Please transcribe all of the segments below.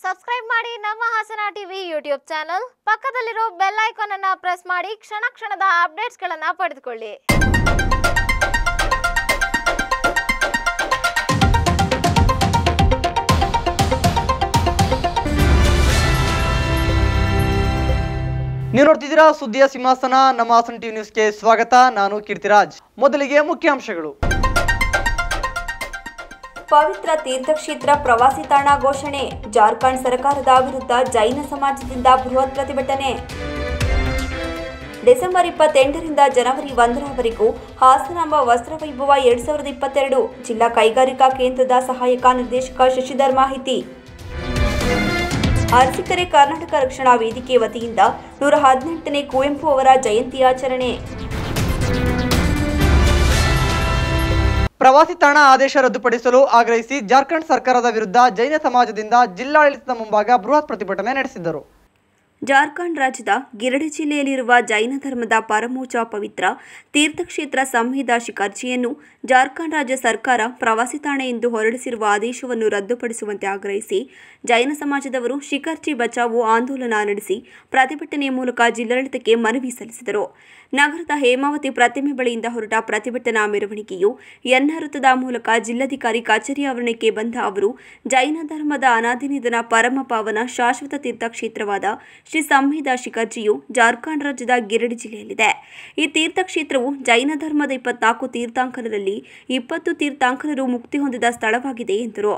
subscribe ಮಾಡಿ ನಮ್ಮ Hassan TV YouTube channel ಪಕ್ಕದಲ್ಲಿರೋ ಬೆಲ್ ಐಕಾನ್ ಅನ್ನ ಪ್ರೆಸ್ ಮಾಡಿ ಕ್ಷಣ ಕ್ಷಣದ ಅಪ್ಡೇಟ್ಸ್ಗಳನ್ನ ಪಡೆದುಕೊಳ್ಳಿ ನೀವು ನೋಡ್ತಿದ್ದೀರಾ ಸುದ್ದಿಯ ಸಿಂಹಾಸನ ನಮ್ಮ ಹಾಸನ್ ಟಿವಿ ನ್ಯೂಸ್ಗೆ ಸ್ವಾಗತ ನಾನು ಕೀರ್ತಿರಾಜ್ ಮೊದಲಿಗೆ ಮುಖ್ಯಾಂಶಗಳು ಪವಿತ್ರ ತೀರ್ಥಕ್ಷೇತ್ರ ಪ್ರವಾಸಿ ತಾಣ ಘೋಷಣೆ ಜಾರ್ಖಂಡ್ ಸರ್ಕಾರದ ವಿರುದ್ಧ ಜೈನ ಸಮಾಜದಿಂದ ಬೃಹತ್ ಪ್ರತಿಭಟನೆ ಡಿಸೆಂಬರ್ ಇಪ್ಪತ್ತೆಂಟರಿಂದ ಜನವರಿ ಒಂದರವರೆಗೂ ಹಾಸನಾಂಬ ವಸ್ತ್ರವೈಭವ ಎರಡ್ ಸಾವಿರದ ಇಪ್ಪತ್ತೆರಡು ಜಿಲ್ಲಾ ಕೈಗಾರಿಕಾ ಕೇಂದ್ರದ ಸಹಾಯಕ ನಿರ್ದೇಶಕ ಶಶಿಧರ್ ಮಾಹಿತಿ ಅರಸೀಕೆರೆ ಕರ್ನಾಟಕ ರಕ್ಷಣಾ ವೇದಿಕೆ ವತಿಯಿಂದ ನೂರ ಹದಿನೆಂಟನೇ ಕುವೆಂಪು ಅವರ ಜಯಂತಿ ಆಚರಣೆ ಪ್ರವಾಸಿ ತಾಣ ಆದೇಶ ರದ್ದುಪಡಿಸಲು ಆಗ್ರಹಿಸಿ ಜಾರ್ಖಂಡ್ ಸರ್ಕಾರದ ವಿರುದ್ಧ ಜೈನ ಸಮಾಜದಿಂದ ಜಿಲ್ಲಾಡಳಿತದ ಮುಂಭಾಗ ಬೃಹತ್ ಪ್ರತಿಭಟನೆ ನಡೆಸಿದ್ದರು ಜಾರ್ಖಂಡ್ ರಾಜ್ಯದ ಗಿರಡಿ ಜಿಲ್ಲೆಯಲ್ಲಿರುವ ಜೈನ ಧರ್ಮದ ಪರಮೋಚ್ಚ ಪವಿತ್ರ ತೀರ್ಥಕ್ಷೇತ್ರ ಸಂಹಿತಾ ಶಿಖರ್ಜಿಯನ್ನು ಜಾರ್ಖಂಡ್ ರಾಜ್ಯ ಸರ್ಕಾರ ಪ್ರವಾಸಿ ತಾಣ ಎಂದು ಹೊರಡಿಸಿರುವ ಆದೇಶವನ್ನು ರದ್ದುಪಡಿಸುವಂತೆ ಆಗ್ರಹಿಸಿ ಜೈನ ಸಮಾಜದವರು ಶಿಖರ್ಜಿ ಬಚಾವೋ ಆಂದೋಲನ ನಡೆಸಿ ಪ್ರತಿಭಟನೆಯ ಮೂಲಕ ಜಿಲ್ಲಾಡಳಿತಕ್ಕೆ ಮನವಿ ಸಲ್ಲಿಸಿದರು ನಗರದ ಹೇಮಾವತಿ ಪ್ರತಿಮೆ ಬಳಿಯಿಂದ ಹೊರಟ ಪ್ರತಿಭಟನಾ ಮೆರವಣಿಗೆಯು ಎನ್ನ ವೃತ್ತದ ಮೂಲಕ ಜಿಲ್ಲಾಧಿಕಾರಿ ಕಚೇರಿ ಆವರಣಕ್ಕೆ ಬಂದ ಅವರು ಜೈನ ಧರ್ಮದ ಅನಾದಿನಿಧನ ಪರಮ ಪಾವನ ಶಾಶ್ವತ ತೀರ್ಥಕ್ಷೇತ್ರವಾದ ಶ್ರೀ ಸಂಹಿತಾ ಶಿಖರ್ಜಿಯು ಜಾರ್ಖಂಡ್ ರಾಜ್ಯದ ಗಿರಡಿ ಜಿಲ್ಲೆಯಲ್ಲಿದೆ ಈ ತೀರ್ಥಕ್ಷೇತ್ರವು ಜೈನ ಧರ್ಮದ ಇಪ್ಪತ್ನಾಲ್ಕು ತೀರ್ಥಾಂಕರರಲ್ಲಿ ಇಪ್ಪತ್ತು ತೀರ್ಥಾಂಕರರು ಮುಕ್ತಿ ಹೊಂದಿದ ಸ್ಥಳವಾಗಿದೆ ಎಂದರು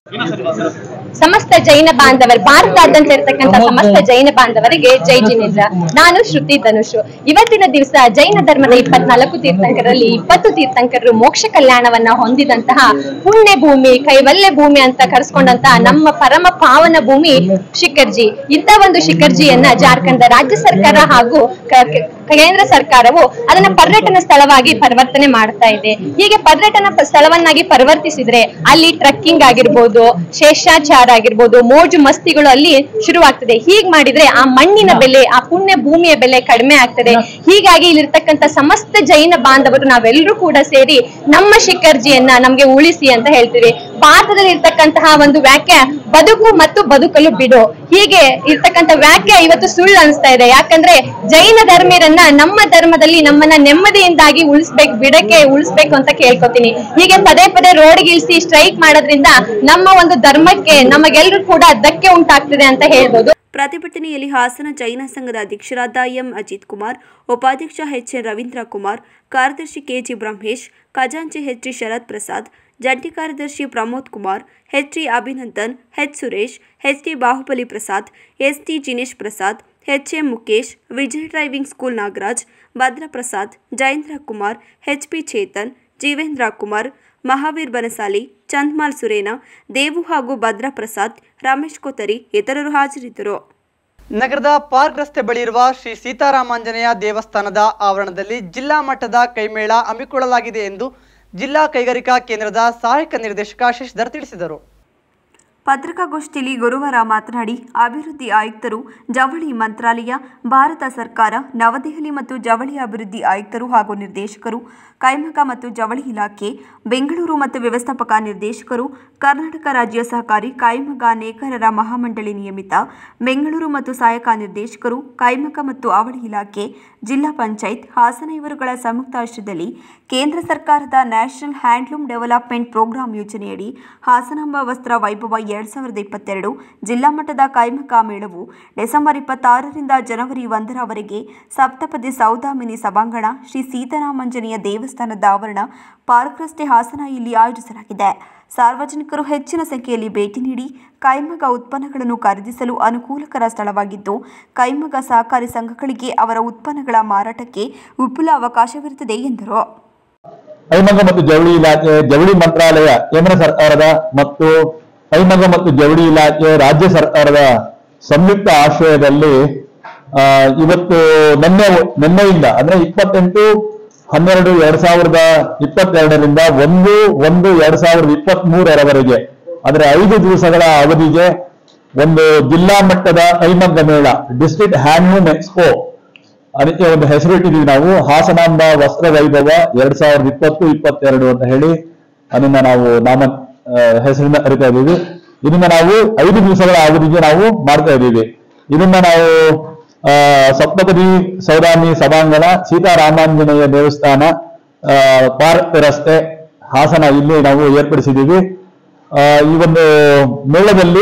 ಸಮಸ್ತ ಜೈನ ಬಾಂಧವರು ಭಾರತಾದ್ಯಂತ ಇರತಕ್ಕಂತ ಸಮಸ್ತ ಜೈನ ಬಾಂಧವರಿಗೆ ಜೈ ಜಿನೇಂದ್ರ ನಾನು ಶ್ರುತಿ ಧನುಷು ಇವತ್ತಿನ ದಿವಸ ಜೈನ ಧರ್ಮದ ಇಪ್ಪತ್ನಾಲ್ಕು ತೀರ್ಥಂಕರಲ್ಲಿ ಇಪ್ಪತ್ತು ತೀರ್ಥಂಕರರು ಮೋಕ್ಷ ಕಲ್ಯಾಣವನ್ನ ಹೊಂದಿದಂತಹ ಪುಣ್ಯ ಭೂಮಿ ಕೈವಲ್ಯ ಭೂಮಿ ಅಂತ ಕರೆಸ್ಕೊಂಡಂತಹ ನಮ್ಮ ಪರಮ ಪಾವನ ಭೂಮಿ ಶಿಖರ್ಜಿ ಇಂಥ ಒಂದು ಶಿಖರ್ಜಿಯನ್ನ ಜಾರ್ಖಂಡ್ ರಾಜ್ಯ ಸರ್ಕಾರ ಹಾಗೂ ಕ- ಕ- ಕೇಂದ್ರ ಸರ್ಕಾರವು ಅದನ್ನ ಪರ್ಯಟನ ಸ್ಥಳವಾಗಿ ಪರಿವರ್ತನೆ ಮಾಡ್ತಾ ಇದೆ ಹೀಗೆ ಪರ್ಯಟನ ಪ- ಸ್ಥಳವನ್ನಾಗಿ ಪರಿವರ್ತಿಸಿದ್ರೆ ಅಲ್ಲಿ ಟ್ರಕ್ಕಿಂಗ್ ಆಗಿರ್ಬೋದು ಶೇಷಾಚಾರ ಆಗಿರ್ಬೋದು ಮೋಜು ಮಸ್ತಿಗಳು ಅಲ್ಲಿ ಶುರುವಾಗ್ತದೆ ಹೀಗ್ ಮಾಡಿದ್ರೆ ಆ ಮಣ್ಣಿನ ಬೆಲೆ ಆ ಪುಣ್ಯ ಭೂಮಿಯ ಬೆಲೆ ಕಡಿಮೆ ಆಗ್ತದೆ ಹೀಗಾಗಿ ಇಲ್ಲಿರ್ತಕ್ಕಂಥ ಸಮಸ್ತ ಜೈನ ಬಾಂಧವರು ನಾವೆಲ್ಲರೂ ಕೂಡ ಸೇರಿ ನಮ್ಮ ಶಿಖರ್ಜಿಯನ್ನ ನಮ್ಗೆ ಉಳಿಸಿ ಅಂತ ಹೇಳ್ತೀವಿ ಭಾರತದಲ್ಲಿ ಇರ್ತಕ್ಕಂತಹ ಒಂದು ವ್ಯಾಖ್ಯೆ ಬದುಕು ಮತ್ತು ಬದುಕಲು ಬಿಡು ಹೀಗೆ ಇರ್ತಕ್ಕಂಥ ವ್ಯಾಖ್ಯೆ ಇವತ್ತು ಸುಳ್ಳು ಅನಿಸ್ತಾ ಇದೆ ಯಾಕಂದ್ರೆ ಜೈನ ಧರ್ಮೀಯರನ್ನ ನಮ್ಮ ಧರ್ಮದಲ್ಲಿ ನಮ್ಮನ್ನ ನೆಮ್ಮದಿಯಿಂದಾಗಿ ಉಳಿಸ್ಬೇಕು ಬಿಡಕ್ಕೆ ಉಳಿಸ್ಬೇಕು ಅಂತ ಕೇಳ್ಕೊತೀನಿ ಹೀಗೆ ಪದೇ ಪದೇ ರೋಡ್ಗೆ ಇಳಿಸಿ ಸ್ಟ್ರೈಕ್ ಮಾಡೋದ್ರಿಂದ ನಮ್ಮ ಒಂದು ಧರ್ಮಕ್ಕೆ ನಮಗೆಲ್ಲರೂ ಕೂಡ ಧಕ್ಕೆ ಉಂಟಾಗ್ತಿದೆ ಅಂತ ಹೇಳ್ಬೋದು ಪ್ರತಿಭಟನೆಯಲ್ಲಿ ಹಾಸನ ಜೈನ ಸಂಘದ ಅಧ್ಯಕ್ಷರಾದ ಎಂ ಅಜಿತ್ ಕುಮಾರ್ ಉಪಾಧ್ಯಕ್ಷ ಎಚ್ ಎನ್ ರವೀಂದ್ರ ಕುಮಾರ್ ಕಾರ್ಯದರ್ಶಿ ಕೆಜಿ ಬ್ರಹ್ಮೇಶ್ ಖಜಾಂಚಿ ಎಚ್ ಟಿ ಶರತ್ ಪ್ರಸಾದ್ ಜಂಟಿ ಕಾರ್ಯದರ್ಶಿ Pramod Kumar H T Abhinandan H Suresh H T Bahubali Prasad S T Jinesh Prasad H M Mukesh Vijay driving school Nagaraj Bhadraprasad Jayendra Kumar H P Chetan Jeevendra Kumar Mahaveer Bansali Chandmal Surena Devu ಹಾಗೂ ಭದ್ರಪ್ರಸಾದ್ ರಮೇಶ್ ಕೊತರಿ ಇತರರು ಹಾಜರಿದ್ದರು ನಗರದ ಪಾರ್ಕ್ ರಸ್ತೆ ಬಳಿ ಇರುವ ಶ್ರೀ ಸೀತಾರಾಮಾಂಜನೇಯ ದೇವಸ್ಥಾನದ ಆವರಣದಲ್ಲಿ ಜಿಲ್ಲಾ ಮಟ್ಟದ ಕೈಮೇಳ ಹಮ್ಮಿಕೊಳ್ಳಲಾಗಿದೆ ಎಂದು ಜಿಲ್ಲಾ ಕೈಗಾರಿಕಾ ಕೇಂದ್ರದ ಸಹಾಯಕ ನಿರ್ದೇಶಕ ಶಶಿಧರ್ ತಿಳಿಸಿದರು ಪತ್ರಿಕಾಗೋಷ್ಠಿಯಲ್ಲಿ ಗುರುವಾರ ಮಾತನಾಡಿ ಅಭಿವೃದ್ಧಿ ಆಯುಕ್ತರು ಜವಳಿ ಮಂತ್ರಾಲಯ ಭಾರತ ಸರ್ಕಾರ ನವದೆಹಲಿ ಮತ್ತು ಜವಳಿ ಅಭಿವೃದ್ಧಿ ಆಯುಕ್ತರು ಹಾಗೂ ನಿರ್ದೇಶಕರು ಕೈಮಗ್ಗ ಮತ್ತು ಜವಳಿ ಇಲಾಖೆ ಬೆಂಗಳೂರು ಮತ್ತು ವ್ಯವಸ್ಥಾಪಕ ನಿರ್ದೇಶಕರು ಕರ್ನಾಟಕ ರಾಜ್ಯ ಸಹಕಾರಿ ಕೈಮಗ್ಗ ನೇಕಾರರ ಮಹಾಮಂಡಳಿ ನಿಯಮಿತ ಬೆಂಗಳೂರು ಮತ್ತು ಸಹಾಯಕ ನಿರ್ದೇಶಕರು ಕೈಮಗ್ಗ ಮತ್ತು ಅವಳಿ ಇಲಾಖೆ ಜಿಲ್ಲಾ ಪಂಚಾಯತ್ ಹಾಸನ ಇವರುಗಳ ಸಂಯುಕ್ತಾಶ್ರಯದಲ್ಲಿ ಕೇಂದ್ರ ಸರ್ಕಾರದ ನ್ಯಾಷನಲ್ ಹ್ಯಾಂಡ್ಲೂಮ್ ಡೆವಲಪ್ಮೆಂಟ್ ಪ್ರೋಗ್ರಾಂ ಯೋಜನೆಯಡಿ ಹಾಸನಾಂಬ ವಸ್ತ್ರ ವೈಭವ ಎರಡ್ ಸಾವಿರದ ಇಪ್ಪತ್ತೆರಡು ಜಿಲ್ಲಾ ಮಟ್ಟದ ಕೈಮಗ್ಗ ಮೇಳವು ಡಿಸೆಂಬರ್ ಇಪ್ಪತ್ತಾರರಿಂದ ಜನವರಿ ಒಂದರವರೆಗೆ ಸಪ್ತಪದಿ ಸೌದಾಮಿನಿ ಸಭಾಂಗಣ ಶ್ರೀ ಸೀತಾರಾಮಾಂಜನೇಯ ದೇವಸ್ಥಾನದ ಆವರಣ ಪಾರ್ಕ್ ರಸ್ತೆ ಹಾಸನ ಇಲ್ಲಿ ಆಯೋಜಿಸಲಾಗಿದೆ ಸಾರ್ವಜನಿಕರು ಹೆಚ್ಚಿನ ಸಂಖ್ಯೆಯಲ್ಲಿ ಭೇಟಿ ನೀಡಿ ಕೈಮಗ್ಗ ಉತ್ಪನ್ನಗಳನ್ನು ಖರೀದಿಸಲು ಅನುಕೂಲಕರ ಸ್ಥಳವಾಗಿದ್ದು ಕೈಮಗ್ಗ ಸಹಕಾರಿ ಸಂಘಗಳಿಗೆ ಅವರ ಉತ್ಪನ್ನಗಳ ಮಾರಾಟಕ್ಕೆ ವಿಪುಲ ಅವಕಾಶವಿರುತ್ತದೆ ಎಂದರು ಕೈಮಗ್ಗ ಮತ್ತು ಜವಳಿ ಇಲಾಖೆ ಜವಳಿ ಮಂತ್ರಾಲಯ ಕೇಂದ್ರ ಸರ್ಕಾರದ ಮತ್ತು ಕೈಮಗ್ಗ ಮತ್ತು ಜವಳಿ ಇಲಾಖೆ ರಾಜ್ಯ ಸರ್ಕಾರದ ಸಂಯುಕ್ತ ಆಶ್ರಯದಲ್ಲಿ ಆ, ಇವತ್ತು ನಿನ್ನೆ ನಿನ್ನೆಯಿಂದ ಅಂದ್ರೆ ಇಪ್ಪತ್ತೆಂಟು ಹನ್ನೆರಡು ಎರಡ್ ಸಾವಿರದ ಇಪ್ಪತ್ತೆರಡರಿಂದ ಒಂದು ಒಂದು ಎರಡ್ ಸಾವಿರದ ಇಪ್ಪತ್ತ್ ಮೂರರವರೆಗೆ ಅಂದ್ರೆ ಐದು ದಿವಸಗಳ ಅವಧಿಗೆ ಒಂದು ಜಿಲ್ಲಾ ಮಟ್ಟದ ಕೈಮಗ್ಗ ಮೇಳ ಡಿಸ್ಟ್ರಿಕ್ಟ್ ಹ್ಯಾಂಡ್ಲೂಮ್ ಎಕ್ಸ್ಪೋ ಅದಕ್ಕೆ ಒಂದು ಹೆಸರಿಟ್ಟಿದ್ದೀವಿ ನಾವು ಹಾಸನಾಂಬ ವಸ್ತ್ರ ವೈಭವ ಎರಡ್ ಸಾವಿರದ ಇಪ್ಪತ್ತು ಇಪ್ಪತ್ತೆರಡು ಅಂತ ಹೇಳಿ ಅದನ್ನ ನಾವು ನಾಮ ಆ, ಹೆಸರನ್ನ ಕರಿತಾ ಇದ್ದೀವಿ ಇದನ್ನ ನಾವು ಐದು ದಿವಸಗಳ ಅವಧಿಗೆ ನಾವು ಮಾಡ್ತಾ ಇದ್ದೀವಿ ಇದನ್ನ ನಾವು ಆ, ಸಪ್ತಪದಿ ಸೌದಾಮಿ ಸಭಾಂಗಣ ಸೀತಾರಾಮಾಂಜನೇಯ ದೇವಸ್ಥಾನ ಆ, ಪಾರ್ಕ್ ರಸ್ತೆ ಹಾಸನ ಇಲ್ಲಿ ನಾವು ಏರ್ಪಡಿಸಿದ್ದೀವಿ ಆ, ಈ ಒಂದು ಮೇಳದಲ್ಲಿ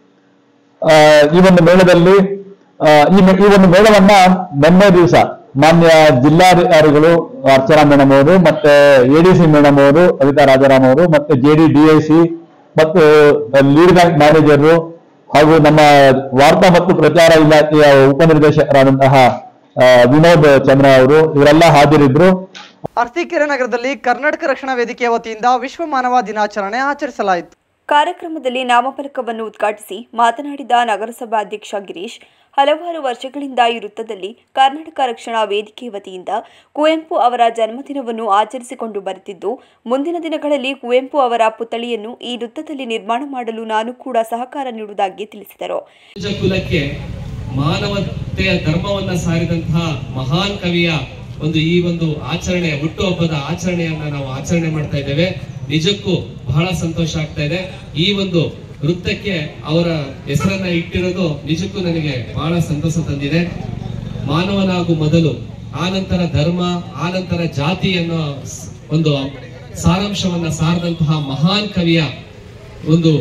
ಆ, ಈ ಒಂದು ಮೇಳದಲ್ಲಿ ಆ, ಈ ಮೇ- ಈ ಒಂದು ಮೇಳವನ್ನ ನಿನ್ನೆ ದಿವಸ ಮಾನ್ಯ ಜಿಲ್ಲಾಧಿಕಾರಿಗಳು ಅರ್ಚನಾ ಮೇಡಮ್ ಅವರು ಮತ್ತೆ ಎಡಿಸಿ ಮೇಡಮ್ ಅವರು ಕವಿತಾ ರಾಜಾರಾಮ್ ಅವರು ಮತ್ತೆ ಜೆ ಡಿ ಡಿಐಸಿ ಮತ್ತು ಲೀಡ್ ಬ್ಯಾಂಕ್ ಮ್ಯಾನೇಜರು ಹಾಗೂ ನಮ್ಮ ವಾರ್ತಾ ಮತ್ತು ಪ್ರಚಾರ ಇಲಾಖೆಯ ಉಪನಿರ್ದೇಶಕರಾದಂತಹ ಆ, ವಿನೋದ್ ಚಂದ್ರ ಅವರು ಇವರೆಲ್ಲ ಹಾಜರಿದ್ರು ಅರಸೀಕೆರೆ ನಗರದಲ್ಲಿ ಕರ್ನಾಟಕ ರಕ್ಷಣಾ ವೇದಿಕೆಯ ವತಿಯಿಂದ ವಿಶ್ವ ಮಾನವ ದಿನಾಚರಣೆ ಆಚರಿಸಲಾಯಿತು ಕಾರ್ಯಕ್ರಮದಲ್ಲಿ ನಾಮಫಲಕವನ್ನು ಉದ್ಘಾಟಿಸಿ ಮಾತನಾಡಿದ ನಗರಸಭಾ ಅಧ್ಯಕ್ಷ ಗಿರೀಶ್ ಹಲವಾರು ವರ್ಷಗಳಿಂದ ಈ ವೃತ್ತದಲ್ಲಿ ಕರ್ನಾಟಕ ರಕ್ಷಣಾ ವೇದಿಕೆ ವತಿಯಿಂದ ಕುವೆಂಪು ಅವರ ಜನ್ಮದಿನವನ್ನು ಆಚರಿಸಿಕೊಂಡು ಬರುತ್ತಿದ್ದು ಮುಂದಿನ ದಿನಗಳಲ್ಲಿ ಕುವೆಂಪು ಅವರ ಪುತ್ಥಳಿಯನ್ನು ಈ ವೃತ್ತದಲ್ಲಿ ನಿರ್ಮಾಣ ಮಾಡಲು ನಾನು ಕೂಡ ಸಹಕಾರ ನೀಡುವುದಾಗಿ ತಿಳಿಸಿದರು ಮನುಜ ಕುಲಕ್ಕೆ ಮಾನವತೆಯ ಧರ್ಮವನ್ನ ಸಾರಿದಂತಹ ಮಹಾನ್ ಕವಿಯ ಒಂದು ಈ ಒಂದು ಆಚರಣೆ ಹುಟ್ಟುಹಬ್ಬದ ಆಚರಣೆಯನ್ನ ನಾವು ಆಚರಣೆ ಮಾಡ್ತಾ ಇದ್ದೇವೆ ನಿಜಕ್ಕೂ ಬಹಳ ಸಂತೋಷ ಆಗ್ತಾ ಇದೆ ಈ ಒಂದು ವೃತ್ತಕ್ಕೆ ಅವರ ಹೆಸರನ್ನ ಇಟ್ಟಿರೋದು ನಿಜಕ್ಕೂ ನನಗೆ ಬಹಳ ಸಂತೋಷ ತಂದಿದೆ ಮಾನವನಾಗು ಮೊದಲು ಆನಂತರ ಧರ್ಮ ಆನಂತರ ಜಾತಿ ಅನ್ನೋ ಸ್- ಒಂದು ಸಾರಾಂಶವನ್ನ ಸಾರದಂತಹ ಮಹಾನ್ ಕವಿಯ ಒಂದು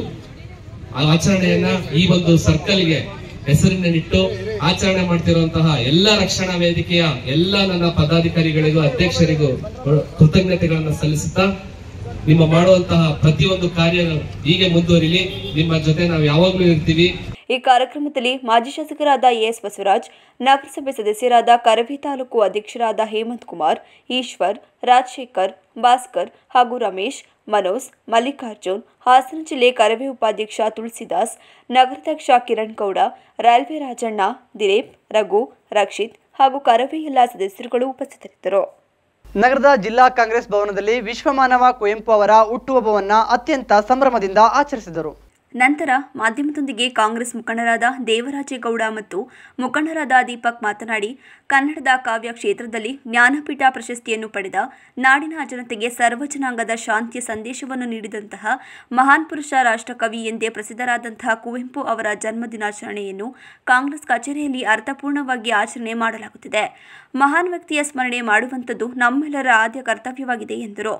ಆ ಆಚರಣೆಯನ್ನ ಈ ಒಂದು ಸರ್ಕಲ್ಗೆ ಹೆಸರಿನಲ್ಲಿಟ್ಟು ಆಚರಣೆ ಮಾಡ್ತಿರುವಂತಹ ಎಲ್ಲ ರಕ್ಷಣಾ ವೇದಿಕೆಯ ಎಲ್ಲ ನನ್ನ ಪದಾಧಿಕಾರಿಗಳಿಗೂ ಅಧ್ಯಕ್ಷರಿಗೂ ಕೃತಜ್ಞತೆಗಳನ್ನ ಸಲ್ಲಿಸುತ್ತಾ ನಿಮ್ಮ ಮಾಡುವಂತಹ ಪ್ರತಿಯೊಂದು ಕಾರ್ಯ ಹೀಗೆ ಮುಂದುವರಿಲಿ ನಿಮ್ಮ ಜೊತೆ ನಾವು ಯಾವಾಗ್ಲೂ ಇರ್ತೀವಿ ಈ ಕಾರ್ಯಕ್ರಮದಲ್ಲಿ ಮಾಜಿ ಶಾಸಕರಾದ ಎಎಸ್ ಬಸವರಾಜ್ ನಗರಸಭೆ ಸದಸ್ಯರಾದ ಕರವೇ ತಾಲೂಕು ಅಧ್ಯಕ್ಷರಾದ ಹೇಮಂತ್ ಕುಮಾರ್ ಈಶ್ವರ್ ರಾಜಶೇಖರ್ ಭಾಸ್ಕರ್ ಹಾಗೂ ರಮೇಶ್ ಮನೋಜ್ ಮಲ್ಲಿಕಾರ್ಜುನ್ ಹಾಸನ ಜಿಲ್ಲೆ ಕರವೇ ಉಪಾಧ್ಯಕ್ಷ ತುಳಸಿದಾಸ್ ನಗರಾಧ್ಯಕ್ಷ ಕಿರಣ್ ಗೌಡ ರೈಲ್ವೆ ರಾಜಣ್ಣ ದಿಲೀಪ್ ರಘು ರಕ್ಷಿತ್ ಹಾಗೂ ಕರವೇ ಎಲ್ಲ ಸದಸ್ಯರುಗಳು ಉಪಸ್ಥಿತರಿದ್ದರು ನಗರದ ಜಿಲ್ಲಾ ಕಾಂಗ್ರೆಸ್ ಭವನದಲ್ಲಿ ವಿಶ್ವ ಮಾನವ ಕುವೆಂಪು ಅವರ ಹುಟ್ಟುಹಬ್ಬವನ್ನ ಅತ್ಯಂತ ಸಂಭ್ರಮದಿಂದ ಆಚರಿಸಿದರು ನಂತರ ಮಾಧ್ಯಮದೊಂದಿಗೆ ಕಾಂಗ್ರೆಸ್ ಮುಖಂಡರಾದ ದೇವರಾಜೇಗೌಡ ಮತ್ತು ಮುಖಂಡರಾದ ದೀಪಕ್ ಮಾತನಾಡಿ ಕನ್ನಡದ ಕಾವ್ಯ ಕ್ಷೇತ್ರದಲ್ಲಿ ಜ್ಞಾನಪೀಠ ಪ್ರಶಸ್ತಿಯನ್ನು ಪಡೆದ ನಾಡಿನ ಜನತೆಗೆ ಸರ್ವಜನಾಂಗದ ಶಾಂತಿಯ ಸಂದೇಶವನ್ನು ನೀಡಿದಂತಹ ಮಹಾನ್ ಪುರುಷ ರಾಷ್ಟ್ರಕವಿ ಎಂದೇ ಪ್ರಸಿದ್ಧರಾದಂತಹ ಕುವೆಂಪು ಅವರ ಜನ್ಮ ದಿನಾಚರಣೆಯನ್ನು ಕಾಂಗ್ರೆಸ್ ಕಚೇರಿಯಲ್ಲಿ ಅರ್ಥಪೂರ್ಣವಾಗಿ ಆಚರಣೆ ಮಾಡಲಾಗುತ್ತಿದೆ ಮಹಾನ್ ವ್ಯಕ್ತಿಯ ಸ್ಮರಣೆ ಮಾಡುವಂಥದ್ದು ನಮ್ಮೆಲ್ಲರ ಆದ್ಯ ಕರ್ತವ್ಯವಾಗಿದೆ ಎಂದರು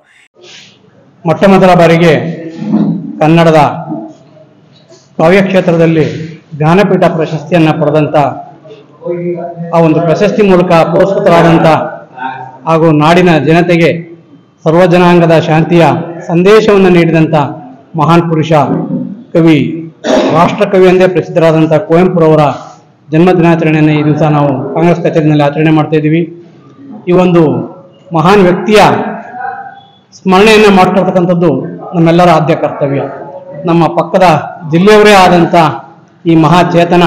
ಮೊಟ್ಟ ಮೊದಲ ಬಾರಿಗೆ ಕನ್ನಡದ ಕಾವ್ಯ ಕ್ಷೇತ್ರದಲ್ಲಿ ಜ್ಞಾನಪೀಠ ಪ್ರಶಸ್ತಿಯನ್ನು ಪಡೆದಂಥ ಆ ಒಂದು ಪ್ರಶಸ್ತಿ ಮೂಲಕ ಪುರಸ್ಕೃತರಾದಂಥ ಹಾಗೂ ನಾಡಿನ ಜನತೆಗೆ ಸರ್ವಜನಾಂಗದ ಶಾಂತಿಯ ಸಂದೇಶವನ್ನು ನೀಡಿದಂಥ ಮಹಾನ್ ಪುರುಷ ಕವಿ ರಾಷ್ಟ್ರಕವಿ ಎಂದೇ ಪ್ರಸಿದ್ಧರಾದಂಥ ಕುವೆಂಪುರವರ ಜನ್ಮ ದಿನಾಚರಣೆಯನ್ನು ಈ ದಿವಸ ನಾವು ಕಾಂಗ್ರೆಸ್ ಕಚೇರಿನಲ್ಲಿ ಆಚರಣೆ ಮಾಡ್ತಾ ಇದ್ದೀವಿ ಈ ಒಂದು ಮಹಾನ್ ವ್ಯಕ್ತಿಯ ಸ್ಮರಣೆಯನ್ನು ಮಾಡ್ಕೊಳ್ತಕ್ಕಂಥದ್ದು ನಮ್ಮೆಲ್ಲರ ಆದ್ಯ ಕರ್ತವ್ಯ ನಮ್ಮ ಪಕ್ಕದ ಜಿಲ್ಲೆಯವರೇ ಆದಂಥ ಈ ಮಹಾಚೇತನ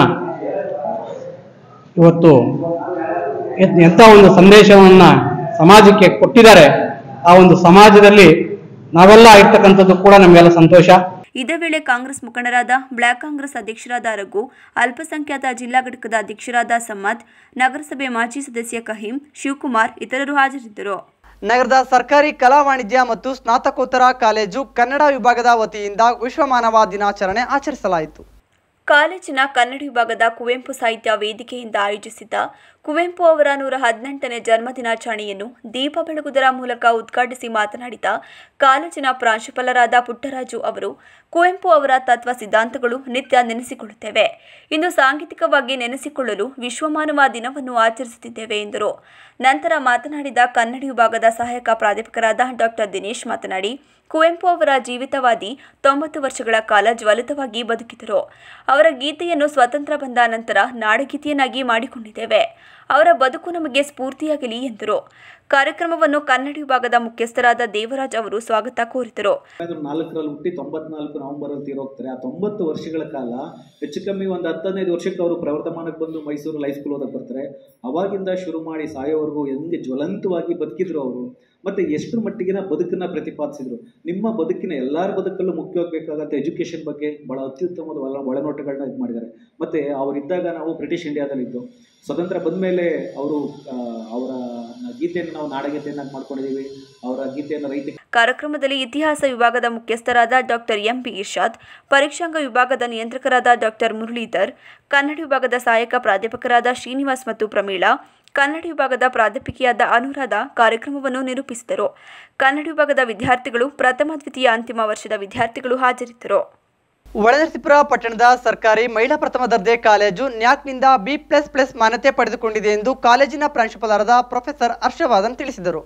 ಇವತ್ತು ಎ- ಎಂಥ ಒಂದು ಸಂದೇಶವನ್ನು ಸಮಾಜಕ್ಕೆ ಕೊಟ್ಟಿದ್ದಾರೆ ಆ ಒಂದು ಸಮಾಜದಲ್ಲಿ ನಾವೆಲ್ಲ ಇರ್ತಕ್ಕಂಥದ್ದು ಕೂಡ ನಮಗೆಲ್ಲ ಸಂತೋಷ ಇದೇ ವೇಳೆ ಕಾಂಗ್ರೆಸ್ ಮುಖಂಡರಾದ ಬ್ಲಾಕ್ ಕಾಂಗ್ರೆಸ್ ಅಧ್ಯಕ್ಷರಾದ ರಘು ಅಲ್ಪಸಂಖ್ಯಾತ ಜಿಲ್ಲಾ ಘಟಕದ ಅಧ್ಯಕ್ಷರಾದ ಸಮ್ಮತ್ ನಗರಸಭೆ ಮಾಜಿ ಸದಸ್ಯ ಕಹೀಂ ಶಿವಕುಮಾರ್ ಇತರರು ಹಾಜರಿದ್ದರು ನಗರದ ಸರ್ಕಾರಿ ಕಲಾ ವಾಣಿಜ್ಯ ಮತ್ತು ಸ್ನಾತಕೋತ್ತರ ಕಾಲೇಜು ಕನ್ನಡ ವಿಭಾಗದ ವತಿಯಿಂದ ವಿಶ್ವ ಮಾನವ ದಿನಾಚರಣೆ ಆಚರಿಸಲಾಯಿತು ಕಾಲೇಜಿನ ಕನ್ನಡ ವಿಭಾಗದ ಕುವೆಂಪು ಸಾಹಿತ್ಯ ವೇದಿಕೆಯಿಂದ ಆಯೋಜಿಸಿದ್ದ ಕುವೆಂಪು ಅವರ ನೂರ ಹದಿನೆಂಟನೇ ಜನ್ಮ ದಿನಾಚರಣೆಯನ್ನು ದೀಪ ಬೆಳಗುವುದರ ಮೂಲಕ ಉದ್ಘಾಟಿಸಿ ಮಾತನಾಡಿದ ಕಾಲೇಜಿನ ಪ್ರಾಂಶುಪಾಲರಾದ ಪುಟ್ಟರಾಜು ಅವರು ಕುವೆಂಪು ಅವರ ತತ್ವ ಸಿದ್ಧಾಂತಗಳು ನಿತ್ಯ ನೆನೆಸಿಕೊಳ್ಳುತ್ತೇವೆ ಇಂದು ಸಾಂಗೀತಿಕವಾಗಿ ನೆನೆಸಿಕೊಳ್ಳಲು ವಿಶ್ವಮಾನವ ದಿನವನ್ನು ಆಚರಿಸುತ್ತಿದ್ದೇವೆ ಎಂದರು ನಂತರ ಮಾತನಾಡಿದ ಕನ್ನಡ ವಿಭಾಗದ ಸಹಾಯಕ ಪ್ರಾಧ್ಯಾಪಕರಾದ ಡಾಕ್ಟರ್ ದಿನೇಶ್ ಮಾತನಾಡಿ ಕುವೆಂಪು ಅವರ ಜೀವಿತವಾದಿ ತೊಂಬತ್ತು ವರ್ಷಗಳ ಕಾಲ ಜ್ವಲಿತವಾಗಿ ಬದುಕಿದರು ಅವರ ಗೀತೆಯನ್ನು ಸ್ವತಂತ್ರ ಬಂದ ನಂತರ ನಾಡಗೀತೆಯನ್ನಾಗಿ ಮಾಡಿಕೊಂಡಿದ್ದೇವೆ ಅವರ ಬದುಕು ನಮಗೆ ಸ್ಫೂರ್ತಿಯಾಗಲಿ ಎಂದರು ಕಾರ್ಯಕ್ರಮವನ್ನು ಕನ್ನಡ ವಿಭಾಗದ ಮುಖ್ಯಸ್ಥರಾದ ದೇವರಾಜ್ ಅವರು ಸ್ವಾಗತ ಕೋರಿದರು ಸಾವಿರದ ನಾಲ್ಕರಲ್ಲಿ ಹುಟ್ಟಿ ತೊಂಬತ್ನಾಲ್ಕು ನವೆಂಬರಲ್ಲಿ ತೀರೋಗ್ತಾರೆ ಆ ತೊಂಬತ್ತು ವರ್ಷಗಳ ಕಾಲ ಹೆಚ್ಚು ಕಮ್ಮಿ ಒಂದು ಹತ್ತದೈದು ವರ್ಷಕ್ಕೆ ಅವರು ಪ್ರವರ್ಧಮಾನಕ್ಕೆ ಬಂದು ಮೈಸೂರಲ್ಲಿ ಹೈಸ್ಕೂಲ್ ಓದಕ್ಕೆ ಬರ್ತಾರೆ ಅವಾಗಿಂದ ಶುರು ಮಾಡಿ ಸಾಯೋವರೆಗೂ ಹೆಂಗೆ ಜ್ವಲಂತವಾಗಿ ಬದುಕಿದ್ರು ಅವರು ಮತ್ತು ಎಷ್ಟು ಮಟ್ಟಿಗಿನ ಬದುಕನ್ನು ಪ್ರತಿಪಾದಿಸಿದ್ರು ನಿಮ್ಮ ಬದುಕಿನ ಎಲ್ಲರ ಬದುಕಲ್ಲೂ ಮುಖ್ಯವಾಗಿ ಬೇಕಾಗಂತ ಎಜುಕೇಷನ್ ಬಗ್ಗೆ ಭಾಳ ಅತ್ಯುತ್ತಮವಾದ ಒಳ ಒಳನೋಟಗಳನ್ನ ಇದು ಮಾಡಿದ್ದಾರೆ ಮತ್ತು ಅವರಿದ್ದಾಗ ನಾವು ಬ್ರಿಟಿಷ್ ಇಂಡಿಯಾದಲ್ಲಿದ್ದು ಸ್ವತಂತ್ರ ಬಂದ ಮೇಲೆ ಅವರು ಅವರ ಗೀತೆಯನ್ನು ನಾವು ನಾಡಗೀತೆಯನ್ನಾಗಿ ಮಾಡ್ಕೊಂಡಿದ್ದೀವಿ ಅವರ ಗೀತೆಯನ್ನು ರೈತ ಕಾರ್ಯಕ್ರಮದಲ್ಲಿ ಇತಿಹಾಸ ವಿಭಾಗದ ಮುಖ್ಯಸ್ಥರಾದ ಡಾಕ್ಟರ್ ಎಂಪಿ ಇರ್ಷಾದ್ ಪರೀಕ್ಷಾಂಗ ವಿಭಾಗದ ನಿಯಂತ್ರಕರಾದ ಡಾಕ್ಟರ್ ಮುರಳೀಧರ್ ಕನ್ನಡ ವಿಭಾಗದ ಸಹಾಯಕ ಪ್ರಾಧ್ಯಾಪಕರಾದ ಶ್ರೀನಿವಾಸ್ ಮತ್ತು ಪ್ರಮೀಳಾ ಕನ್ನಡ ವಿಭಾಗದ ಪ್ರಾಧ್ಯಾಪಕಿಯಾದ ಅನುರಾಧ ಕಾರ್ಯಕ್ರಮವನ್ನು ನಿರೂಪಿಸಿದರು ಕನ್ನಡ ವಿಭಾಗದ ವಿದ್ಯಾರ್ಥಿಗಳು ಪ್ರಥಮ ದ್ವಿತೀಯ ಅಂತಿಮ ವರ್ಷದ ವಿದ್ಯಾರ್ಥಿಗಳು ಹಾಜರಿದ್ದರು ಒಳನರಸೀಪುರ ಪಟ್ಟಣದ ಸರ್ಕಾರಿ ಮಹಿಳಾ ಪ್ರಥಮ ದರ್ಜೆ ಕಾಲೇಜು ನ್ಯಾಕ್ನಿಂದ ಬಿ ಪ್ಲಸ್ ಪ್ಲಸ್ ಮಾನ್ಯತೆ ಪಡೆದುಕೊಂಡಿದೆ ಎಂದು ಕಾಲೇಜಿನ ಪ್ರಾಂಶುಪಾಲರಾದ ಪ್ರೊಫೆಸರ್ ಹರ್ಷವರ್ಧನ್ ತಿಳಿಸಿದರು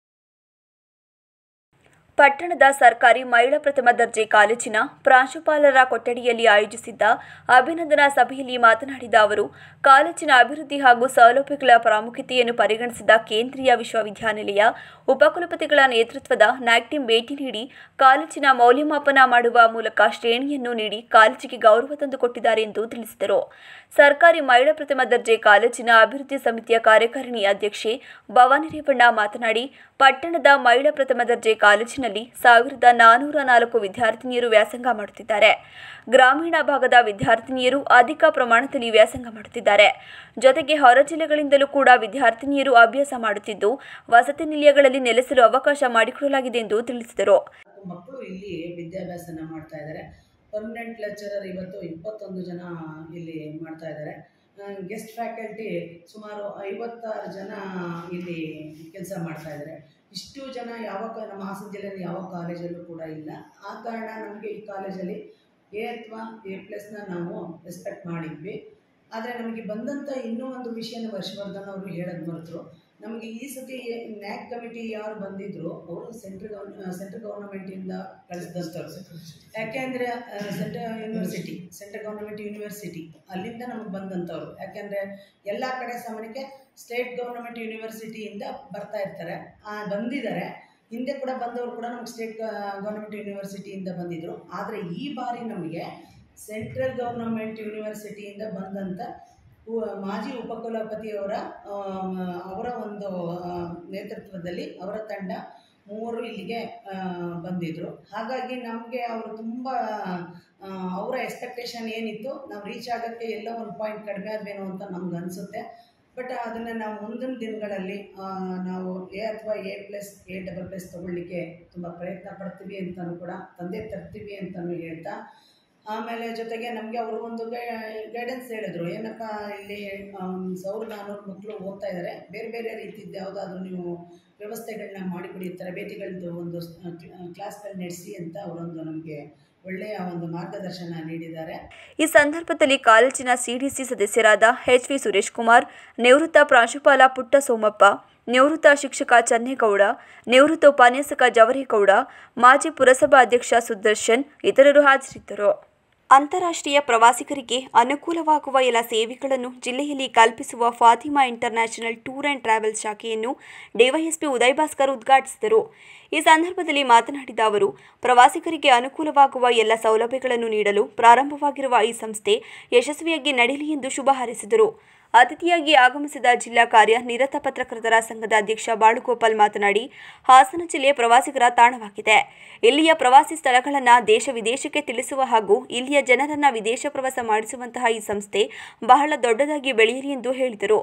ಪಟ್ಟಣದ ಸರ್ಕಾರಿ ಮಹಿಳಾ ಪ್ರಥಮ ದರ್ಜೆ ಕಾಲೇಜಿನ ಪ್ರಾಂಶುಪಾಲರ ಕೊಠಡಿಯಲ್ಲಿ ಆಯೋಜಿಸಿದ್ದ ಅಭಿನಂದನಾ ಸಭೆಯಲ್ಲಿ ಮಾತನಾಡಿದ ಅವರು ಕಾಲೇಜಿನ ಅಭಿವೃದ್ಧಿ ಹಾಗೂ ಸೌಲಭ್ಯಗಳ ಪ್ರಾಮುಖ್ಯತೆಯನ್ನು ಪರಿಗಣಿಸಿದ ಕೇಂದ್ರೀಯ ವಿಶ್ವವಿದ್ಯಾನಿಲಯ ಉಪಕುಲಪತಿಗಳ ನೇತೃತ್ವದ ನ್ಯಾಕ್ಟಿಮ್ ಭೇಟಿ ನೀಡಿ ಕಾಲೇಜಿನ ಮೌಲ್ಯಮಾಪನ ಮಾಡುವ ಮೂಲಕ ಶ್ರೇಣಿಯನ್ನು ನೀಡಿ ಕಾಲೇಜಿಗೆ ಗೌರವ ತಂದುಕೊಟ್ಟಿದ್ದಾರೆ ಎಂದು ತಿಳಿಸಿದರು ಸರ್ಕಾರಿ ಮಹಿಳಾ ಪ್ರಥಮ ದರ್ಜೆ ಕಾಲೇಜಿನ ಅಭಿವೃದ್ಧಿ ಸಮಿತಿಯ ಕಾರ್ಯಕಾರಿಣಿ ಅಧ್ಯಕ್ಷೆ ಭವಾನಿ ರೇವಣ್ಣ ಮಾತನಾಡಿ ಪಟ್ಟಣದ ಮಹಿಳಾ ಪ್ರಥಮ ದರ್ಜೆ ಕಾಲೇಜಿನಲ್ಲಿ ಸಾವಿರದ ನಾನೂರ ನಾಲ್ಕು ವಿದ್ಯಾರ್ಥಿನಿಯರು ವ್ಯಾಸಂಗ ಮಾಡುತ್ತಿದ್ದಾರೆ ಗ್ರಾಮೀಣ ಭಾಗದ ವಿದ್ಯಾರ್ಥಿನಿಯರು ಅಧಿಕ ಪ್ರಮಾಣದಲ್ಲಿ ವ್ಯಾಸಂಗ ಮಾಡುತ್ತಿದ್ದಾರೆ ಜೊತೆಗೆ ಹೊರ ಜಿಲ್ಲೆಗಳಿಂದಲೂ ಕೂಡ ವಿದ್ಯಾರ್ಥಿನಿಯರು ಅಭ್ಯಾಸ ಮಾಡುತ್ತಿದ್ದು ವಸತಿ ನಿಲಯಗಳಲ್ಲಿ ನೆಲೆಸಲು ಅವಕಾಶ ಮಾಡಿಕೊಡಲಾಗಿದೆ ಎಂದು ತಿಳಿಸಿದರು ಮಕ್ಕಳು ಇಲ್ಲಿ ವಿದ್ಯಾಭ್ಯಾಸನ ಮಾಡ್ತಾ ಇದ್ದಾರೆ ಪರ್ಮನೆಂಟ್ ಲೆಕ್ಚರರ್ ಇವತ್ತು ಇಪ್ಪತ್ತೊಂದು ಜನ ಇಲ್ಲಿ ಮಾಡ್ತಾ ಇದ್ದಾರೆ ಗೆಸ್ಟ್ ಫ್ಯಾಕಲ್ಟಿ ಸುಮಾರು ಐವತ್ತಾರು ಜನ ಇಲ್ಲಿ ಕೆಲಸ ಮಾಡ್ತಾ ಇದ್ದಾರೆ ಇಷ್ಟು ಜನ ಯಾವ ಕ ನಮ್ಮ ಹಾಸನ ಜಿಲ್ಲೆಯಲ್ಲಿ ಯಾವ ಕಾಲೇಜಲ್ಲೂ ಕೂಡ ಇಲ್ಲ ಆ ಕಾರಣ ನಮಗೆ ಈ ಕಾಲೇಜಲ್ಲಿ ಎ ಅಥವಾ ಎ ಪ್ಲಸ್ನ ನಾವು ರೆಸ್ಪೆಕ್ಟ್ ಮಾಡಿದ್ವಿ ಆದರೆ ನಮಗೆ ಬಂದಂಥ ಇನ್ನೂ ಒಂದು ವಿಷಯನ ವರ್ಷವರ್ಧನ್ ಅವರು ಹೇಳೋದು ಮರೆತರು ನಮಗೆ ಈ ಸತಿ ನ್ಯಾಕ್ ಕಮಿಟಿ ಯಾರು ಬಂದಿದ್ರು ಅವರು ಸೆಂಟ್ರಲ್ ಗೌರ್ ಸೆಂಟ್ರಲ್ ಗೌರ್ನಮೆಂಟಿಂದ ಕಳಿಸಿದಂಥವ್ರು ಯಾಕೆಂದರೆ central university central government university ಅಲ್ಲಿಂದ ನಮಗೆ ಬಂದಂಥವ್ರು ಯಾಕೆಂದರೆ ಎಲ್ಲ ಕಡೆ ಸಾಮಾನ್ಯಕ್ಕೆ ಸ್ಟೇಟ್ ಗೌರ್ನಮೆಂಟ್ ಯೂನಿವರ್ಸಿಟಿಯಿಂದ ಬರ್ತಾ ಇರ್ತಾರೆ ಆ, ಬಂದಿದ್ದಾರೆ ಹಿಂದೆ ಕೂಡ ಬಂದವರು ಕೂಡ ನಮ್ಗೆ ಸ್ಟೇಟ್ ಗೌರ್ನಮೆಂಟ್ ಯೂನಿವರ್ಸಿಟಿಯಿಂದ ಬಂದಿದ್ದರು ಆದರೆ ಈ ಬಾರಿ ನಮಗೆ ಸೆಂಟ್ರಲ್ ಗೌರ್ನಮೆಂಟ್ ಯೂನಿವರ್ಸಿಟಿಯಿಂದ ಬಂದಂಥ ಉ- ಮಾಜಿ ಉಪಕುಲಪತಿಯವರ ಆಮ್, ಅವರ ಒಂದು ಆ, ನೇತೃತ್ವದಲ್ಲಿ ಅವರ ತಂಡ ಮೂವರು ಇಲ್ಲಿಗೆ ಆ, ಬಂದಿದ್ದರು ಹಾಗಾಗಿ ನಮಗೆ ಅವರು ತುಂಬ ಆ, ಅವರ ಎಕ್ಸ್ಪೆಕ್ಟೇಷನ್ ಏನಿತ್ತು ನಾವು ರೀಚ್ ಆಗೋಕ್ಕೆ ಎಲ್ಲೋ ಒಂದು ಪಾಯಿಂಟ್ ಕಡಿಮೆ ಆದ್ವೇನೋ ಅಂತ ನಮ್ಗೆ ಅನಿಸುತ್ತೆ ಬಟ್ ಅದನ್ನು ನಾವು ಮುಂದಿನ ದಿನಗಳಲ್ಲಿ ಆ, ನಾವು ಎ ಅಥವಾ A plus A double plus ತೊಗೊಳ್ಳಿಕ್ಕೆ ತುಂಬ ಪ್ರಯತ್ನ ಪಡ್ತೀವಿ ಅಂತಲೂ ಕೂಡ ತಂದೆ ತರ್ತೀವಿ ಅಂತಲೂ ಹೇಳ್ತಾ ಆಮೇಲೆ ಜೊತೆಗೆ ನಮಗೆ ಅವರು ಒಂದು ಗೈಡೆನ್ಸ್ ಹೇಳಿದ್ರು ಏನಪ್ಪ ಇಲ್ಲಿ ಸಾವಿರದ ನಾನ್ನೂರು ಮಕ್ಕಳು ಓದ್ತಾ ಇದ್ದಾರೆ ಬೇರೆ ಬೇರೆ ರೀತಿದ್ದು ಯಾವುದಾದ್ರೂ ನೀವು ವ್ಯವಸ್ಥೆಗಳನ್ನ ಮಾಡಿಕೊಡಿ ತರಬೇತಿಗಳದ್ದು ಒಂದು ಕ್ಲಾಸ್ಗಳು ನಡೆಸಿ ಅಂತ ಅವರೊಂದು ನಮಗೆ ಒಳ್ಳೆಯ ಒಂದು ಮಾರ್ಗದರ್ಶನ ನೀಡಿದ್ದಾರೆ ಈ ಸಂದರ್ಭದಲ್ಲಿ ಕಾಲೇಜಿನ ಸಿಡಿಸಿ ಸದಸ್ಯರಾದ ಎಚ್ ವಿ ಸುರೇಶ್ ಕುಮಾರ್ ನಿವೃತ್ತ ಪ್ರಾಂಶುಪಾಲ ಪುಟ್ಟ ಸೋಮಪ್ಪ ನಿವೃತ್ತ ಶಿಕ್ಷಕ ಚನ್ನೇಗೌಡ ನಿವೃತ್ತ ಉಪನ್ಯಾಸಕ ಜವರೇಗೌಡ ಮಾಜಿ ಪುರಸಭಾ ಅಧ್ಯಕ್ಷ ಸುದರ್ಶನ್ ಇತರರು ಹಾಜರಿದ್ದರು ಅಂತಾರಾಷ್ಟ್ರೀಯ ಪ್ರವಾಸಿಗರಿಗೆ ಅನುಕೂಲವಾಗುವ ಎಲ್ಲ ಸೇವೆಗಳನ್ನು ಜಿಲ್ಲೆಯಲ್ಲಿ ಕಲ್ಪಿಸುವ Fatima international tour and travels ಶಾಖೆಯನ್ನು ಡಿವೈಎಸ್ಪಿ ಉದಯ್ ಭಾಸ್ಕರ್ ಉದ್ಘಾಟಿಸಿದರು ಈ ಸಂದರ್ಭದಲ್ಲಿ ಮಾತನಾಡಿದ ಅವರು ಪ್ರವಾಸಿಗರಿಗೆ ಅನುಕೂಲವಾಗುವ ಎಲ್ಲ ಸೌಲಭ್ಯಗಳನ್ನು ನೀಡಲು ಪ್ರಾರಂಭವಾಗಿರುವ ಈ ಸಂಸ್ಥೆ ಯಶಸ್ವಿಯಾಗಿ ನಡೆಯಲಿ ಎಂದು ಶುಭ ಹಾರೈಸಿದರು ಅತಿಥಿಯಾಗಿ ಆಗಮಿಸಿದ ಜಿಲ್ಲಾ ಕಾರ್ಯ ನಿರತ ಪತ್ರಕರ್ತರ ಸಂಘದ ಅಧ್ಯಕ್ಷ ಬಾಳುಗೋಪಾಲ್ ಮಾತನಾಡಿ ಹಾಸನ ಜಿಲ್ಲೆ ಪ್ರವಾಸಿಗರ ತಾಣವಾಗಿದೆ ಇಲ್ಲಿಯ ಪ್ರವಾಸಿ ಸ್ಥಳಗಳನ್ನು ದೇಶ ವಿದೇಶಕ್ಕೆ ತಿಳಿಸುವ ಹಾಗೂ ಇಲ್ಲಿಯ ಜನರನ್ನ ವಿದೇಶ ಪ್ರವಾಸ ಮಾಡಿಸುವಂತಹ ಈ ಸಂಸ್ಥೆ ಬಹಳ ದೊಡ್ಡದಾಗಿ ಬೆಳೆಯಲಿ ಎಂದು ಹೇಳಿದರು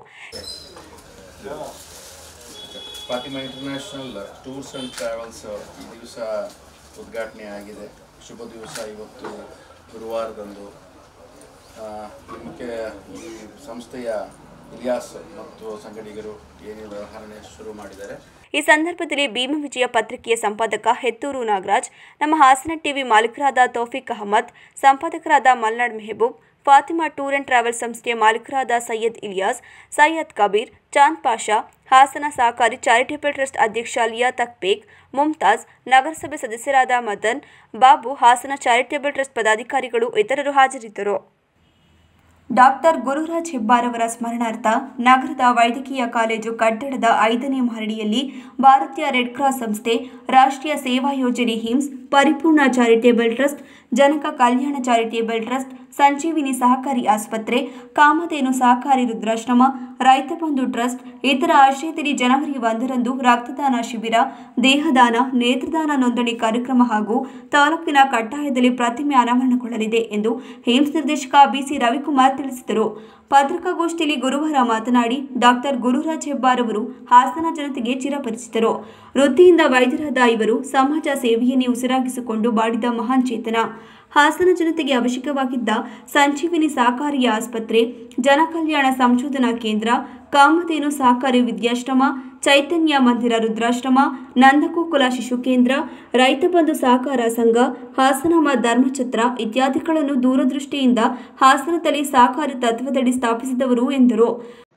Fatima international tours and travels ಈ ದಿವಸ ಉದ್ಘಾಟನೆ ಆಗಿದೆ ಶುಭ ದಿವಸ ಇವತ್ತು ಗುರುವಾರದಂದು ಆ, ಈ ಮುಖ್ಯ ಈ ಸಂಸ್ಥೆಯ ಇಲಿಯಾಸ್ ಮತ್ತು ಸಂಗಡಿಗರು ಏನು ವ್ಯವಹಾರನೆ ಶುರು ಮಾಡಿದ್ದಾರೆ ಈ ಸಂದರ್ಭದಲ್ಲಿ ಭೀಮ ವಿಜಯ ಪತ್ರಿಕೆಯ ಸಂಪಾದಕ ಹೆತ್ತೂರು ನಾಗರಾಜ್ ನಮ್ಮ ಹಾಸನ ಟಿವಿ ಮಾಲೀಕರಾದ ತೌಫಿಕ್ ಅಹಮದ್ ಸಂಪಾದಕರಾದ Malnad Mehboob Fatima tour and travel ಸಂಸ್ಥೆಯ ಮಾಲೀಕರಾದ ಸೈಯದ್ ಇಲಿಯಾಸ್ ಸೈಯದ್ ಕಬೀರ್ ಚಾಂದ್ ಪಾಷಾ ಹಾಸನ ಸಹಕಾರಿ ಚಾರಿಟೇಬಲ್ ಟ್ರಸ್ಟ್ ಅಧ್ಯಕ್ಷ ಲಿಯಾ ತಕ್ಬೇಗ್ ಮುಮ್ತಾಜ್ ನಗರಸಭೆ ಸದಸ್ಯರಾದ ಮದನ್ ಬಾಬು ಹಾಸನ ಚಾರಿಟೇಬಲ್ ಟ್ರಸ್ಟ್ ಪದಾಧಿಕಾರಿಗಳು ಇತರರು ಹಾಜರಿದ್ದರು ಡಾಕ್ಟರ್ ಗುರುರಾಜ್ ಹೆಬ್ಬಾರವರ ಸ್ಮರಣಾರ್ಥ ನಗರದ ವೈದ್ಯಕೀಯ ಕಾಲೇಜು ಕಟ್ಟಡದ ಐದನೇ ಮಹಡಿಯಲ್ಲಿ ಭಾರತೀಯ ರೆಡ್ ಕ್ರಾಸ್ ಸಂಸ್ಥೆ ರಾಷ್ಟ್ರೀಯ ಸೇವಾ ಯೋಜನೆ ಹಿಮ್ಸ್ Paripoorna charitable trust Janaka Kalyana charitable trust Sanjeevini ಸಹಕಾರಿ ಆಸ್ಪತ್ರೆ ಕಾಮಧೇನು ಸಹಕಾರಿ ರುದ್ರಾಶ್ರಮ ರೈತ ಬಂಧು ಟ್ರಸ್ಟ್ ಇತರ ಆಶ್ರಯದಲ್ಲಿ ಜನವರಿ ಒಂದರಂದು ರಕ್ತದಾನ ಶಿಬಿರ ದೇಹದಾನ ನೇತ್ರದಾನ ನೋಂದಣಿ ಕಾರ್ಯಕ್ರಮ ಹಾಗೂ ತಾಲೂಕಿನ ಕಟ್ಟಾಯದಲ್ಲಿ ಪ್ರತಿಮೆ ಅನಾವರಣಗೊಳ್ಳಲಿದೆ ಎಂದು ಹೇಮ್ಸ್ ನಿರ್ದೇಶಕ ಬಿಸಿ ರವಿಕುಮಾರ್ ತಿಳಿಸಿದರು ಪತ್ರಿಕಾಗೋಷ್ಠಿಯಲ್ಲಿ ಗುರುವಾರ ಮಾತನಾಡಿ ಡಾಕ್ಟರ್ ಗುರುರಾಜ್ ಹೆಬ್ಬಾರ್ ಅವರು ಹಾಸನ ಜನತೆಗೆ ಚಿರಪರಿಚಿತರು ವೃತ್ತಿಯಿಂದ ವೈದ್ಯರಾದ ಇವರು ಸಮಾಜ ಸೇವೆಯನ್ನೇ ಉಸಿರಾಗಿಸಿಕೊಂಡು ಬಾಡಿದ ಮಹಾನ್ ಚೇತನ ಹಾಸನ ಜನತೆಗೆ ಅವಶ್ಯಕವಾಗಿದ್ದ ಸಂಜೀವಿನಿ ಸಹಕಾರಿ ಆಸ್ಪತ್ರೆ ಜನಕಲ್ಯಾಣ ಸಂಶೋಧನಾ ಕೇಂದ್ರ ಕಾಮಧೇನು ಸಹಕಾರಿ ವಿದ್ಯಾಶ್ರಮ ಚೈತನ್ಯ ಮಂದಿರ ರುದ್ರಾಶ್ರಮ ನಂದಗೋಕುಲ ಶಿಶು ಕೇಂದ್ರ ರೈತ ಬಂಧು ಸಹಕಾರ ಸಂಘ ಹಾಸನಾಮ ಧರ್ಮಛತ್ರ ಇತ್ಯಾದಿಗಳನ್ನು ದೂರದೃಷ್ಟಿಯಿಂದ ಹಾಸನದಲ್ಲಿ ಸಹಕಾರಿ ತತ್ವದಡಿ ಸ್ಥಾಪಿಸಿದವರು ಎಂದರು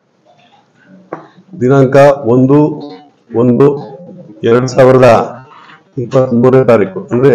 ದಿನಾಂಕ ಒಂದು ಒಂದು ಎರಡು ಸಾವಿರದ ಇಪ್ಪತ್ತ್ಮೂರನೇ ತಾರೀಕು ಅಂದರೆ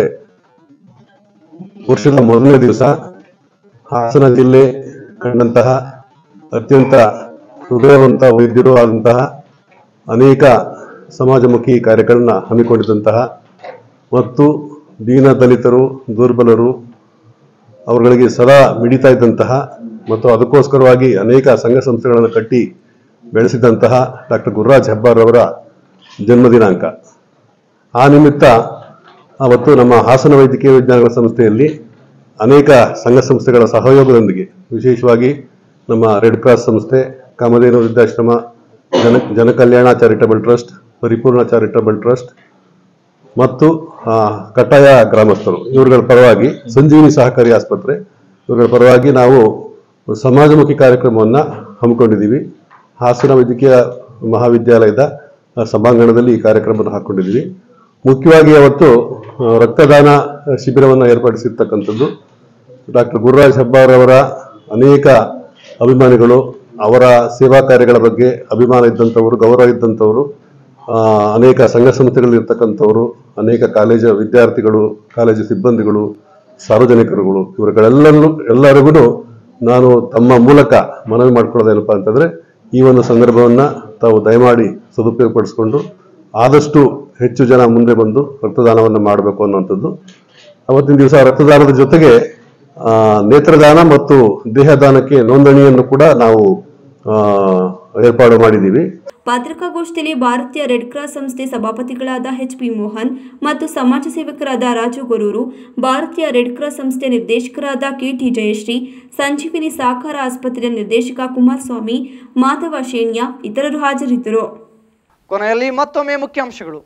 ವರ್ಷದ ಮೊದಲನೇ ದಿವಸ ಹಾಸನ ಜಿಲ್ಲೆ ಕಂಡಂತಹ ಅತ್ಯಂತ ಹೃದಯವಂತ ವೈದ್ಯರು ಆದಂತಹ ಅನೇಕ ಸಮಾಜಮುಖಿ ಕಾರ್ಯಗಳನ್ನ ಹಮ್ಮಿಕೊಂಡಿದ್ದಂತಹ ಮತ್ತು ದೀನ ದಲಿತರು ದುರ್ಬಲರು ಅವರುಗಳಿಗೆ ಸದಾ ಮಿಡಿತಾ ಇದ್ದಂತಹ ಮತ್ತು ಅದಕ್ಕೋಸ್ಕರವಾಗಿ ಅನೇಕ ಸಂಘ ಸಂಸ್ಥೆಗಳನ್ನು ಕಟ್ಟಿ ಬೆಳೆಸಿದಂತಹ ಡಾಕ್ಟರ್ ಗುರುರಾಜ್ ಹೆಬ್ಬಾರ್ ಅವರ ಜನ್ಮ ದಿನಾಂಕ ಆ ನಿಮಿತ್ತ ಅವತ್ತು ನಮ್ಮ ಹಾಸನ ವೈದ್ಯಕೀಯ ವಿಜ್ಞಾನಗಳ ಸಂಸ್ಥೆಯಲ್ಲಿ ಅನೇಕ ಸಂಘ ಸಂಸ್ಥೆಗಳ ಸಹಯೋಗದೊಂದಿಗೆ ವಿಶೇಷವಾಗಿ ನಮ್ಮ ರೆಡ್ ಕ್ರಾಸ್ ಸಂಸ್ಥೆ ಕಾಮಧೇನು ವೃದ್ಧಾಶ್ರಮ ಜನ Janakalyana charitable trust Paripoorna charitable trust ಮತ್ತು ಆ, ಕಟ್ಟಾಯ ಗ್ರಾಮಸ್ಥರು ಇವರುಗಳ ಪರವಾಗಿ ಸಂಜೀವಿನಿ ಸಹಕಾರಿ ಆಸ್ಪತ್ರೆ ಇವರುಗಳ ಪರವಾಗಿ ನಾವು ಸಮಾಜಮುಖಿ ಕಾರ್ಯಕ್ರಮವನ್ನು ಹಮ್ಮಿಕೊಂಡಿದ್ದೀವಿ ಹಾಸನ ವೈದ್ಯಕೀಯ ಮಹಾವಿದ್ಯಾಲಯದ ಆ, ಸಭಾಂಗಣದಲ್ಲಿ ಈ ಕಾರ್ಯಕ್ರಮವನ್ನು ಹಾಕೊಂಡಿದ್ದೀವಿ ಮುಖ್ಯವಾಗಿ ಅವತ್ತು ಆ, ರಕ್ತದಾನ ಶಿಬಿರವನ್ನು ಏರ್ಪಡಿಸಿರ್ತಕ್ಕಂಥದ್ದು ಡಾಕ್ಟರ್ ಗುರುರಾಜ್ ಹೆಬ್ಬಾರ್ ಅವರ ಅನೇಕ ಅಭಿಮಾನಿಗಳು ಅವರ ಸೇವಾ ಕಾರ್ಯಗಳ ಬಗ್ಗೆ ಅಭಿಮಾನ ಇದ್ದಂಥವರು ಗೌರವ ಇದ್ದಂಥವರು ಆ, ಅನೇಕ ಸಂಘ ಸಂಸ್ಥೆಗಳಿರ್ತಕ್ಕಂಥವರು ಅನೇಕ ಕಾಲೇಜು ವಿದ್ಯಾರ್ಥಿಗಳು ಕಾಲೇಜು ಸಿಬ್ಬಂದಿಗಳು ಸಾರ್ವಜನಿಕರುಗಳು ಇವರುಗಳೆಲ್ಲರೂ ಎಲ್ಲರಿಗೂ ನಾನು ತಮ್ಮ ಮೂಲಕ ಮನವಿ ಮಾಡ್ಕೊಳ್ಳೋದೇನಪ್ಪ ಅಂತಂದ್ರೆ ಈ ಒಂದು ಸಂದರ್ಭವನ್ನ ತಾವು ದಯಮಾಡಿ ಸದುಪಯೋಗಪಡಿಸ್ಕೊಂಡು ಆದಷ್ಟು ಹೆಚ್ಚು ಜನ ಮುಂದೆ ಬಂದು ರಕ್ತದಾನವನ್ನು ಮಾಡಬೇಕು ಅನ್ನುವಂಥದ್ದು ಅವತ್ತಿನ ದಿವಸ ರಕ್ತದಾನದ ಜೊತೆಗೆ ಆ, ನೇತ್ರದಾನ ಮತ್ತು ದೇಹದಾನಕ್ಕೆ ನೋಂದಣಿಯನ್ನು ಕೂಡ ನಾವು ಆ, ಏರ್ಪಾಡು ಮಾಡಿದ್ದೀವಿ ಪತ್ರಿಕಾಗೋಷ್ಠಿಯಲ್ಲಿ ಭಾರತೀಯ ರೆಡ್ ಕ್ರಾಸ್ ಸಂಸ್ಥೆ ಸಭಾಪತಿಗಳಾದ ಎಚ್ ಪಿ ಮೋಹನ್ ಮತ್ತು ಸಮಾಜ ಸೇವಕರಾದ ರಾಜು ಗೊರೂರು ಭಾರತೀಯ ರೆಡ್ ಕ್ರಾಸ್ ಸಂಸ್ಥೆ ನಿರ್ದೇಶಕರಾದ ಕೆಟಿ ಜಯಶ್ರೀ ಸಂಜೀವಿನಿ ಸಹಕಾರ ಆಸ್ಪತ್ರೆಯ ನಿರ್ದೇಶಕ ಕುಮಾರಸ್ವಾಮಿ ಮಾಧವ ಶೇಣ್ಯ ಇತರರು ಹಾಜರಿದ್ದರು ಕೊನೆಯಲ್ಲಿ ಮತ್ತೊಮ್ಮೆ ಮುಖ್ಯಾಂಶಗಳು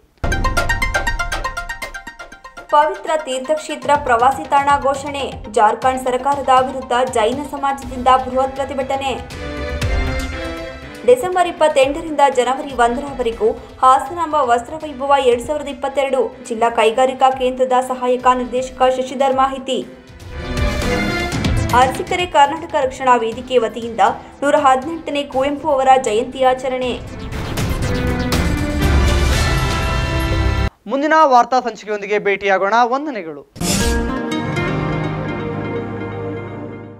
ಪವಿತ್ರ ತೀರ್ಥಕ್ಷೇತ್ರ ಪ್ರವಾಸಿ ತಾಣ ಘೋಷಣೆ ಜಾರ್ಖಂಡ್ ಸರ್ಕಾರದ ವಿರುದ್ಧ ಜೈನ ಸಮಾಜದಿಂದ ಬೃಹತ್ ಪ್ರತಿಭಟನೆ ಡಿಸೆಂಬರ್ ಇಪ್ಪತ್ತೆಂಟರಿಂದ ಜನವರಿ ಒಂದರವರೆಗೂ ಹಾಸನಾಂಬ ವಸ್ತ್ರವೈಭವ ಎರಡ್ ಸಾವಿರದ ಇಪ್ಪತ್ತೆರಡು ಜಿಲ್ಲಾ ಕೈಗಾರಿಕಾ ಕೇಂದ್ರದ ಸಹಾಯಕ ನಿರ್ದೇಶಕ ಶಶಿಧರ್ ಮಾಹಿತಿ ಅರಸೀಕೆರೆ ಕರ್ನಾಟಕ ರಕ್ಷಣಾ ವೇದಿಕೆ ವತಿಯಿಂದ ನೂರ ಹದಿನೆಂಟನೇ ಕುವೆಂಪು ಅವರ ಜಯಂತಿ ಆಚರಣೆ ಮುಂದಿನ ವಾರ್ತಾ ಸಂಚಿಕೆಯೊಂದಿಗೆ ಭೇಟಿಯಾಗೋಣ ವಂದನೆಗಳು